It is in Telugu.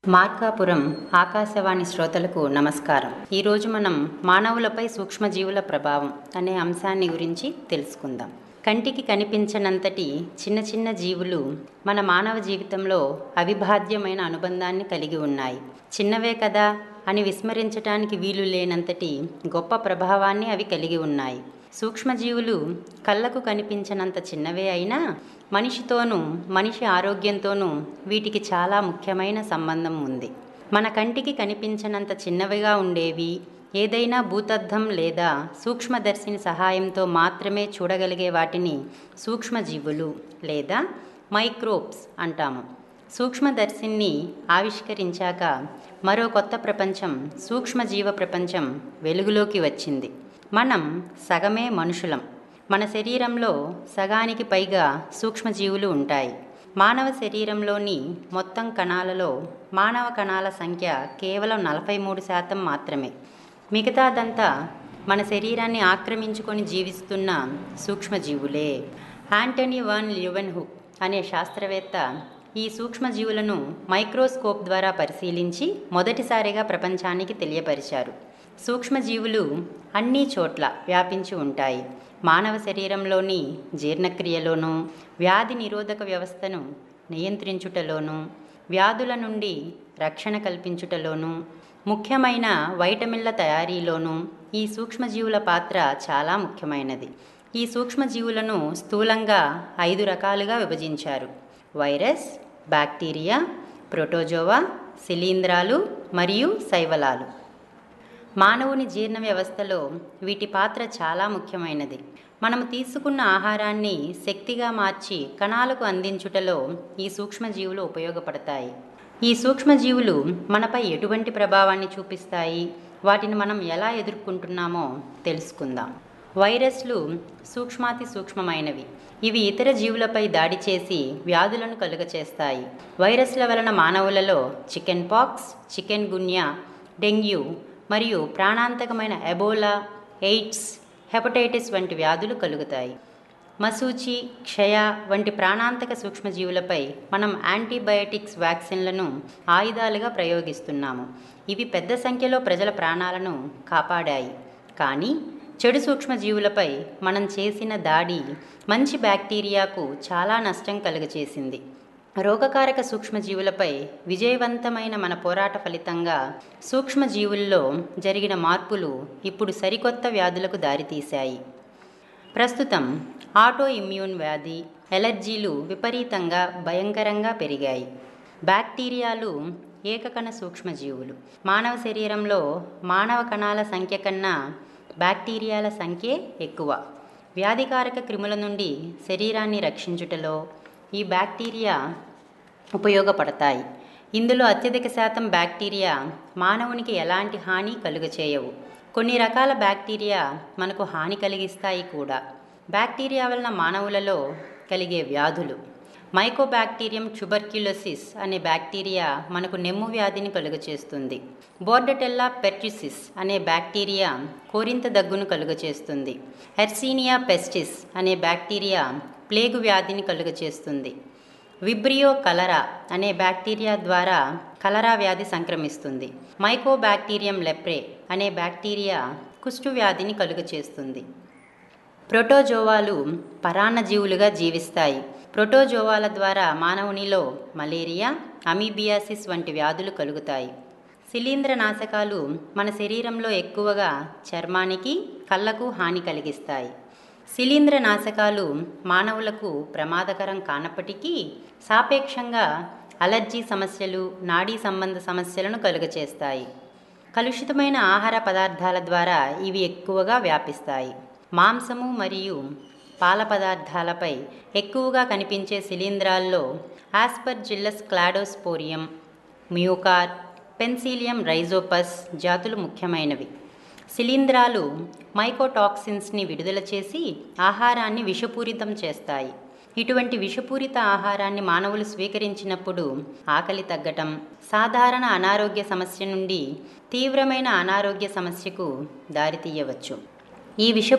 మార్కాపురం ఆకాశవాణి శ్రోతలకు నమస్కారం ఈరోజు మనం మానవులపై సూక్ష్మజీవుల ప్రభావం అనే అంశాన్ని గురించి తెలుసుకుందాం కంటికి కనిపించనంతటి చిన్న చిన్న జీవులు మన మానవ జీవితంలో అవిభాద్యమైన అనుబంధాన్ని కలిగి ఉన్నాయి చిన్నవే కదా అని విస్మరించటానికి వీలు లేనంతటి గొప్ప ప్రభావాన్ని అవి కలిగి ఉన్నాయి సూక్ష్మజీవులు కళ్ళకు కనిపించనంత చిన్నవే అయినా మనిషితోనూ మనిషి ఆరోగ్యంతోనూ వీటికి చాలా ముఖ్యమైన సంబంధం ఉంది మన కంటికి కనిపించనంత చిన్నవిగా ఉండేవి ఏదైనా భూతద్దం లేదా సూక్ష్మదర్శిని సహాయంతో మాత్రమే చూడగలిగే వాటిని సూక్ష్మజీవులు లేదా మైక్రోబ్స్ అంటాము సూక్ష్మదర్శిని ఆవిష్కరించాక మరో కొత్త ప్రపంచం సూక్ష్మజీవ ప్రపంచం వెలుగులోకి వచ్చింది మనం సగమే మనుషులం మన శరీరంలో సగానికి పైగా సూక్ష్మజీవులు ఉంటాయి మానవ శరీరంలోని మొత్తం కణాలలో మానవ కణాల సంఖ్య కేవలం నలభై మూడు శాతం మాత్రమే మిగతాదంతా మన శరీరాన్ని ఆక్రమించుకొని జీవిస్తున్న సూక్ష్మజీవులే యాంటనీ వాన్ ల్యూవెన్ హుక్ అనే శాస్త్రవేత్త ఈ సూక్ష్మజీవులను మైక్రోస్కోప్ ద్వారా పరిశీలించి మొదటిసారిగా ప్రపంచానికి తెలియపరిచారు సూక్ష్మజీవులు అన్ని చోట్ల వ్యాపించి ఉంటాయి మానవ శరీరంలోని జీర్ణక్రియలోనూ వ్యాధి నిరోధక వ్యవస్థను నియంత్రించుటలోనూ వ్యాధుల నుండి రక్షణ కల్పించుటలోనూ ముఖ్యమైన వైటమిన్ల తయారీలోనూ ఈ సూక్ష్మజీవుల పాత్ర చాలా ముఖ్యమైనది ఈ సూక్ష్మజీవులను స్థూలంగా ఐదు రకాలుగా విభజించారు వైరస్ బ్యాక్టీరియా ప్రోటోజోవా శిలీంధ్రాలు మరియు శైవలాలు మానవుని జీర్ణ వ్యవస్థలో వీటి పాత్ర చాలా ముఖ్యమైనది మనము తీసుకున్న ఆహారాన్ని శక్తిగా మార్చి కణాలకు అందించుటలో ఈ సూక్ష్మజీవులు ఉపయోగపడతాయి ఈ సూక్ష్మజీవులు మనపై ఎటువంటి ప్రభావాన్ని చూపిస్తాయి వాటిని మనం ఎలా ఎదుర్కొంటున్నామో తెలుసుకుందాం వైరస్లు సూక్ష్మాతి సూక్ష్మమైనవి ఇవి ఇతర జీవులపై దాడి చేసి వ్యాధులను కలుగచేస్తాయి వైరస్ల వలన మానవులలో chickenpox chikungunya dengue మరియు ప్రాణాంతకమైన ఎబోలా ఎయిడ్స్ హెపటైటిస్ వంటి వ్యాధులు కలుగుతాయి మసూచి క్షయ వంటి ప్రాణాంతక సూక్ష్మజీవులపై మనం యాంటీబయాటిక్స్ వ్యాక్సిన్లను ఆయుధాలుగా ప్రయోగిస్తున్నాము ఇవి పెద్ద సంఖ్యలో ప్రజల ప్రాణాలను కాపాడాయి కానీ చెడు సూక్ష్మజీవులపై మనం చేసిన దాడి మంచి బ్యాక్టీరియాకు చాలా నష్టం కలుగచేసింది రోగకారక సూక్ష్మజీవులపై విజయవంతమైన మన పోరాట ఫలితంగా సూక్ష్మజీవుల్లో జరిగిన మార్పులు ఇప్పుడు సరికొత్త వ్యాధులకు దారితీశాయి ప్రస్తుతం ఆటో ఇమ్యూన్ వ్యాధి ఎలర్జీలు విపరీతంగా భయంకరంగా పెరిగాయి బ్యాక్టీరియాలు ఏకకణ సూక్ష్మజీవులు మానవ శరీరంలో మానవ కణాల సంఖ్య కన్నా బ్యాక్టీరియాల సంఖ్యే ఎక్కువ వ్యాధికారక క్రిముల నుండి శరీరాన్ని రక్షించుటలో ఈ బ్యాక్టీరియా ఉపయోగపడతాయి ఇందులో అత్యధిక శాతం బ్యాక్టీరియా మానవునికి ఎలాంటి హాని కలుగచేయవు కొన్ని రకాల బ్యాక్టీరియా మనకు హాని కలిగిస్తాయి కూడా బ్యాక్టీరియా వలన మానవులలో కలిగే వ్యాధులు మైకోబాక్టీరియం ట్యూబర్క్యులోసిస్ అనే బ్యాక్టీరియా మనకు నెమ్ము వ్యాధిని కలుగచేస్తుంది బోర్డటెల్లా పెర్టిసిస్ అనే బ్యాక్టీరియా కోరింత దగ్గును కలుగచేస్తుంది హెర్సీనియా పెస్టిస్ అనే బ్యాక్టీరియా ప్లేగు వ్యాధిని కలుగచేస్తుంది విబ్రియో కలరా అనే బ్యాక్టీరియా ద్వారా కలరా వ్యాధి సంక్రమిస్తుంది మైకోబాక్టీరియం లెప్రే అనే బ్యాక్టీరియా కుష్టు వ్యాధిని కలుగచేస్తుంది ప్రోటోజోవాలు పరాన్నజీవులుగా జీవిస్తాయి ప్రోటోజోవాల ద్వారా మానవునిలో మలేరియా అమీబియాసిస్ వంటి వ్యాధులు కలుగుతాయి శిలీంద్ర నాశకాలు మన శరీరంలో ఎక్కువగా చర్మానికి కళ్ళకు హాని కలిగిస్తాయి శిలీంద్ర నాశకాలు మానవులకు ప్రమాదకరం కానప్పటికీ సాపేక్షంగా అలర్జీ సమస్యలు నాడీ సంబంధ సమస్యలను కలుగచేస్తాయి కలుషితమైన ఆహార పదార్థాల ద్వారా ఇవి ఎక్కువగా వ్యాపిస్తాయి మాంసము మరియు పాల పదార్థాలపై ఎక్కువగా కనిపించే శిలీంధ్రాల్లో Aspergillus Cladosporium Mucor Penicillium Rhizopus జాతులు ముఖ్యమైనవి శిలీంధ్రాలు మైకోటాక్సిన్స్ని విడుదల చేసి ఆహారాన్ని విషపూరితం చేస్తాయి ఇటువంటి విషపూరిత ఆహారాన్ని మానవులు స్వీకరించినప్పుడు ఆకలి తగ్గటం సాధారణ అనారోగ్య సమస్య నుండి తీవ్రమైన అనారోగ్య సమస్యకు దారితీయవచ్చు ఈ విష